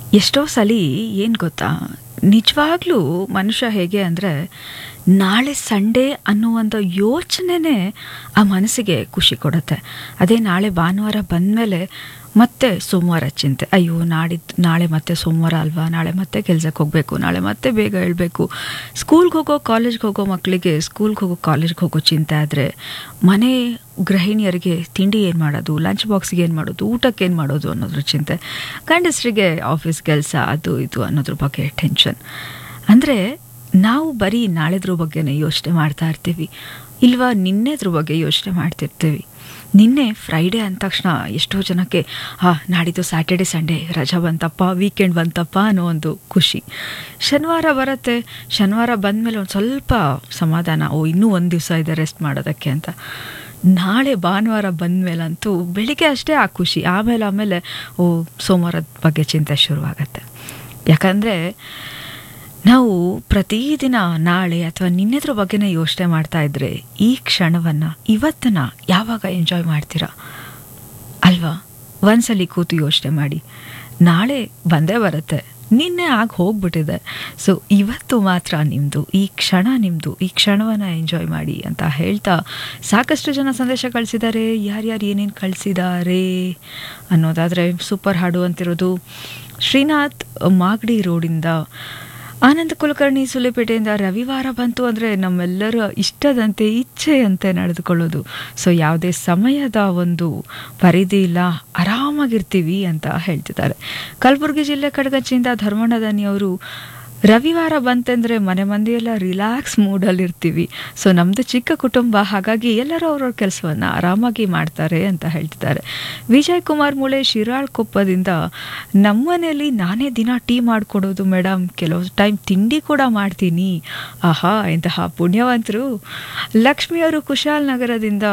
ಎಷ್ಟೋ ಸಲ ಏನು ಗೊತ್ತಾ ನಿಜವಾಗ್ಲೂ ಮನುಷ್ಯ ಹೇಗೆ ಅಂದರೆ ನಾಳೆ ಸಂಡೇ ಅನ್ನುವಂಥ ಯೋಚನೆನೇ ಆ ಮನಸ್ಸಿಗೆ ಖುಷಿ ಕೊಡುತ್ತೆ ಅದೇ ನಾಳೆ ಭಾನುವಾರ ಬಂದಮೇಲೆ ಮತ್ತೆ ಸೋಮವಾರ ಚಿಂತೆ ಅಯ್ಯೋ ನಾಡಿದ್ದು ನಾಳೆ ಮತ್ತೆ ಸೋಮವಾರ ಅಲ್ವಾ ನಾಳೆ ಮತ್ತೆ ಕೆಲ್ಸಕ್ಕೆ ಹೋಗಬೇಕು ನಾಳೆ ಮತ್ತೆ ಬೇಗ ಹೇಳಬೇಕು ಸ್ಕೂಲ್ಗೆ ಹೋಗೋ ಕಾಲೇಜ್ಗೆ ಹೋಗೋ ಮಕ್ಕಳಿಗೆ ಸ್ಕೂಲ್ಗೆ ಹೋಗೋ ಕಾಲೇಜ್ಗೆ ಹೋಗೋ ಚಿಂತೆ ಆದರೆ ಮನೆ ಗೃಹಿಣಿಯರಿಗೆ ತಿಂಡಿ ಏನು ಮಾಡೋದು ಲಂಚ್ ಬಾಕ್ಸ್ಗೆ ಏನು ಮಾಡೋದು ಊಟಕ್ಕೆ ಏನು ಮಾಡೋದು ಅನ್ನೋದ್ರ ಚಿಂತೆ ಗಂಡಸರಿಗೆ ಆಫೀಸ್ ಕೆಲಸ ಅದು ಇದು ಅನ್ನೋದ್ರ ಬಗ್ಗೆ ಟೆನ್ಷನ್ ಅಂದರೆ ನಾವು ಬರೀ ನಾಳೆದ್ರ ಬಗ್ಗೆನೇ ಯೋಚನೆ ಮಾಡ್ತಾ ಇರ್ತೀವಿ ಇಲ್ವಾ ನಿನ್ನೆದ್ರ ಬಗ್ಗೆ ಯೋಚನೆ ಮಾಡ್ತಿರ್ತೀವಿ ನಿನ್ನೆ ಫ್ರೈಡೇ ಅಂದ ತಕ್ಷಣ ಎಷ್ಟೋ ಜನಕ್ಕೆ ಹಾ ನಾಡಿದ್ದು ಸ್ಯಾಟರ್ಡೆ ಸಂಡೇ ರಜಾ ಬಂತಪ್ಪ ವೀಕೆಂಡ್ ಬಂತಪ್ಪ ಅನ್ನೋ ಒಂದು ಖುಷಿ ಶನಿವಾರ ಬರುತ್ತೆ ಶನಿವಾರ ಬಂದಮೇಲೆ ಒಂದು ಸ್ವಲ್ಪ ಸಮಾಧಾನ ಓ ಇನ್ನೂ ಒಂದು ದಿವಸ ಇದೆ ರೆಸ್ಟ್ ಮಾಡೋದಕ್ಕೆ ಅಂತ ನಾಳೆ ಭಾನುವಾರ ಬಂದಮೇಲಂತೂ ಬೆಳಿಗ್ಗೆ ಅಷ್ಟೇ ಆ ಖುಷಿ ಆಮೇಲೆ ಆಮೇಲೆ ಓ ಸೋಮವಾರದ ಬಗ್ಗೆ ಚಿಂತೆ ಶುರುವಾಗತ್ತೆ ಯಾಕಂದರೆ ನಾವು ಪ್ರತಿದಿನ ನಾಳೆ ಅಥವಾ ನಿನ್ನೆದ್ರ ಬಗ್ಗೆನೇ ಯೋಚನೆ ಮಾಡ್ತಾ ಇದ್ರೆ ಈ ಕ್ಷಣವನ್ನು ಇವತ್ತನ್ನ ಯಾವಾಗ ಎಂಜಾಯ್ ಮಾಡ್ತೀರಾ ಅಲ್ವಾ ಒಂದ್ಸಲಿ ಕೂತು ಯೋಚನೆ ಮಾಡಿ ನಾಳೆ ಬಂದೇ ಬರುತ್ತೆ ನಿನ್ನೆ ಆಗಿ ಹೋಗ್ಬಿಟ್ಟಿದೆ ಸೊ ಇವತ್ತು ಮಾತ್ರ ನಿಮ್ಮದು ಈ ಕ್ಷಣ ನಿಮ್ಮದು ಈ ಕ್ಷಣವನ್ನು ಎಂಜಾಯ್ ಮಾಡಿ ಅಂತ ಹೇಳ್ತಾ ಸಾಕಷ್ಟು ಜನ ಸಂದೇಶ ಕಳಿಸಿದ್ದಾರೆ ಯಾರ್ಯಾರು ಏನೇನು ಕಳಿಸಿದ್ದಾರೆ ಅನ್ನೋದಾದರೆ ಸೂಪರ್ ಹಾಡು ಅಂತಿರೋದು ಶ್ರೀನಾಥ್ ಮಾಗಡಿ ರೋಡಿಂದ ಆನಂದ ಕುಲಕರ್ಣಿ ಸುಲಿಪೇಟೆಯಿಂದ ರವಿವಾರ ಬಂತು ಅಂದರೆ ನಮ್ಮೆಲ್ಲರ ಇಷ್ಟದಂತೆ ಇಚ್ಛೆಯಂತೆ ನಡೆದುಕೊಳ್ಳೋದು ಸೊ ಯಾವುದೇ ಸಮಯದ ಒಂದು ಪರಿಧಿ ಇಲ್ಲ ಆರಾಮಾಗಿರ್ತೀವಿ ಅಂತ ಹೇಳ್ತಿದ್ದಾರೆ ಕಲಬುರಗಿ ಜಿಲ್ಲೆ ಕಡಗಚ್ಚಿಯಿಂದ ಧರ್ಮಣ್ಣದನಿ ಅವರು ರವಿವಾರ ಬಂತೆಂದರೆ ಮನೆ ಮಂದಿಯೆಲ್ಲ ರಿಲ್ಯಾಕ್ಸ್ ಮೂಡಲ್ಲಿ ಇರ್ತೀವಿ ಸೊ ನಮ್ಮದು ಚಿಕ್ಕ ಕುಟುಂಬ ಹಾಗಾಗಿ ಎಲ್ಲರೂ ಅವ್ರವ್ರ ಕೆಲಸವನ್ನು ಆರಾಮಾಗಿ ಮಾಡ್ತಾರೆ ಅಂತ ಹೇಳ್ತಿದ್ದಾರೆ ವಿಜಯ್ ಕುಮಾರ್ ಮೂಳೆ ಶಿರಾಳ್ ಕೊಪ್ಪದಿಂದ ನಮ್ಮನೇಲಿ ನಾನೇ ದಿನ ಟೀ ಮಾಡಿಕೊಡೋದು ಮೇಡಮ್ ಕೆಲವು ಟೈಮ್ ತಿಂಡಿ ಕೂಡ ಮಾಡ್ತೀನಿ ಆಹಾ ಇಂತಹ ಪುಣ್ಯವಂತರು ಲಕ್ಷ್ಮಿಯವರು ಕುಶಾಲ್ ನಗರದಿಂದ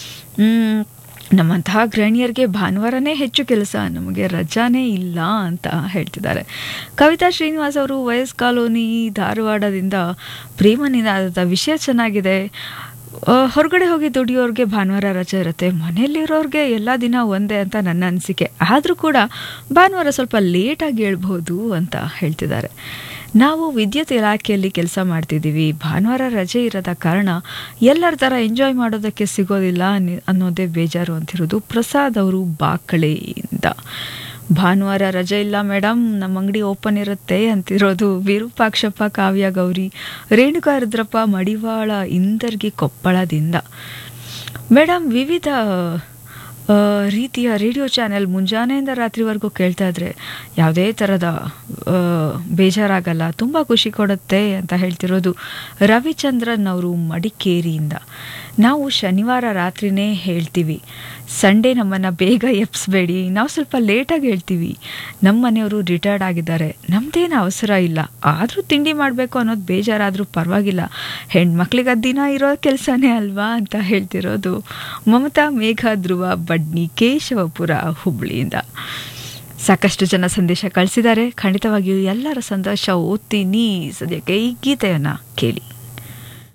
ನಮ್ಮಂತಹ ಗೃಹಿಣಿಯರಿಗೆ ಭಾನುವಾರನೇ ಹೆಚ್ಚು ಕೆಲಸ ನಮಗೆ ರಜಾನೇ ಇಲ್ಲ ಅಂತ ಹೇಳ್ತಿದ್ದಾರೆ ಕವಿತಾ ಶ್ರೀನಿವಾಸ್ ಅವರು ವಯಸ್ ಕಾಲೋನಿ ಧಾರವಾಡದಿಂದ ಪ್ರೇಮನಿನಾದ ವಿಷಯ ಚೆನ್ನಾಗಿದೆ ಹೊರಗಡೆ ಹೋಗಿ ದುಡಿಯೋರಿಗೆ ಭಾನುವಾರ ರಜೆ ಇರುತ್ತೆ ಮನೆಯಲ್ಲಿರೋರಿಗೆ ಎಲ್ಲ ದಿನ ಒಂದೇ ಅಂತ ನನ್ನ ಅನಿಸಿಕೆ ಆದರೂ ಕೂಡ ಭಾನುವಾರ ಸ್ವಲ್ಪ ಲೇಟಾಗಿ ಹೇಳ್ಬೋದು ಅಂತ ಹೇಳ್ತಿದ್ದಾರೆ ನಾವು ವಿದ್ಯುತ್ ಇಲಾಖೆಯಲ್ಲಿ ಕೆಲಸ ಮಾಡ್ತಿದ್ದೀವಿ ಭಾನುವಾರ ರಜೆ ಇರೋದ ಕಾರಣ ಎಲ್ಲರ ಥರ ಎಂಜಾಯ್ ಮಾಡೋದಕ್ಕೆ ಸಿಗೋದಿಲ್ಲ ಅನ್ನೋದೇ ಬೇಜಾರು ಅಂತಿರೋದು ಪ್ರಸಾದ್ ಅವರು ಬಾಕಳೆಯಿಂದ ಭಾನುವಾರ ರಜೆ ಇಲ್ಲ ಮೇಡಮ್ ನಮ್ಮ ಅಂಗಡಿ ಓಪನ್ ಇರುತ್ತೆ ಅಂತಿರೋದು ವಿರೂಪಾಕ್ಷಪ್ಪ ಕಾವ್ಯ ಗೌರಿ ರೇಣುಕಾ ರುದ್ರಪ್ಪ ಮಡಿವಾಳ ಇಂದರ್ಗಿ ಕೊಪ್ಪಳದಿಂದ ಮೇಡಮ್ ವಿವಿಧ ರೀತಿಯ ರೇಡಿಯೋ ಚಾನೆಲ್ ಮುಂಜಾನೆಯಿಂದ ರಾತ್ರಿವರೆಗೂ ಕೇಳ್ತಾ ಇದ್ರೆ ಯಾವುದೇ ಥರದ ಬೇಜಾರಾಗಲ್ಲ ತುಂಬ ಖುಷಿ ಕೊಡುತ್ತೆ ಅಂತ ಹೇಳ್ತಿರೋದು ರವಿಚಂದ್ರನ್ ಅವರು ಮಡಿಕೇರಿಯಿಂದ ನಾವು ಶನಿವಾರ ರಾತ್ರಿನೇ ಹೇಳ್ತೀವಿ ಸಂಡೇ ನಮ್ಮನ್ನು ಬೇಗ ಎಪ್ಸ್ಬೇಡಿ ನಾವು ಸ್ವಲ್ಪ ಲೇಟಾಗಿ ಹೇಳ್ತೀವಿ ನಮ್ಮ ಮನೆಯವರು ರಿಟೈರ್ಡ್ ಆಗಿದ್ದಾರೆ ನಮ್ಮದೇನು ಅವಸರ ಇಲ್ಲ ಆದರೂ ತಿಂಡಿ ಮಾಡಬೇಕು ಅನ್ನೋದು ಬೇಜಾರಾದರೂ ಪರವಾಗಿಲ್ಲ ಹೆಣ್ಮಕ್ಳಿಗೆ ದಿನ ಇರೋ ಕೆಲಸನೇ ಅಲ್ವಾ ಅಂತ ಹೇಳ್ತಿರೋದು ಮಮತಾ ಮೇಘ ಧ್ರುವ ಬಡ್ನಿ ಕೇಶವಪುರ ಹುಬ್ಳಿಯಿಂದ ಸಾಕಷ್ಟು ಜನ ಸಂದೇಶ ಕಳಿಸಿದ್ದಾರೆ ಖಂಡಿತವಾಗಿಯೂ ಎಲ್ಲರ ಸಂದೇಶ ಓದ್ತೀನಿ ಸದ್ಯಕ್ಕೆ ಈ ಗೀತೆಯನ್ನು ಕೇಳಿ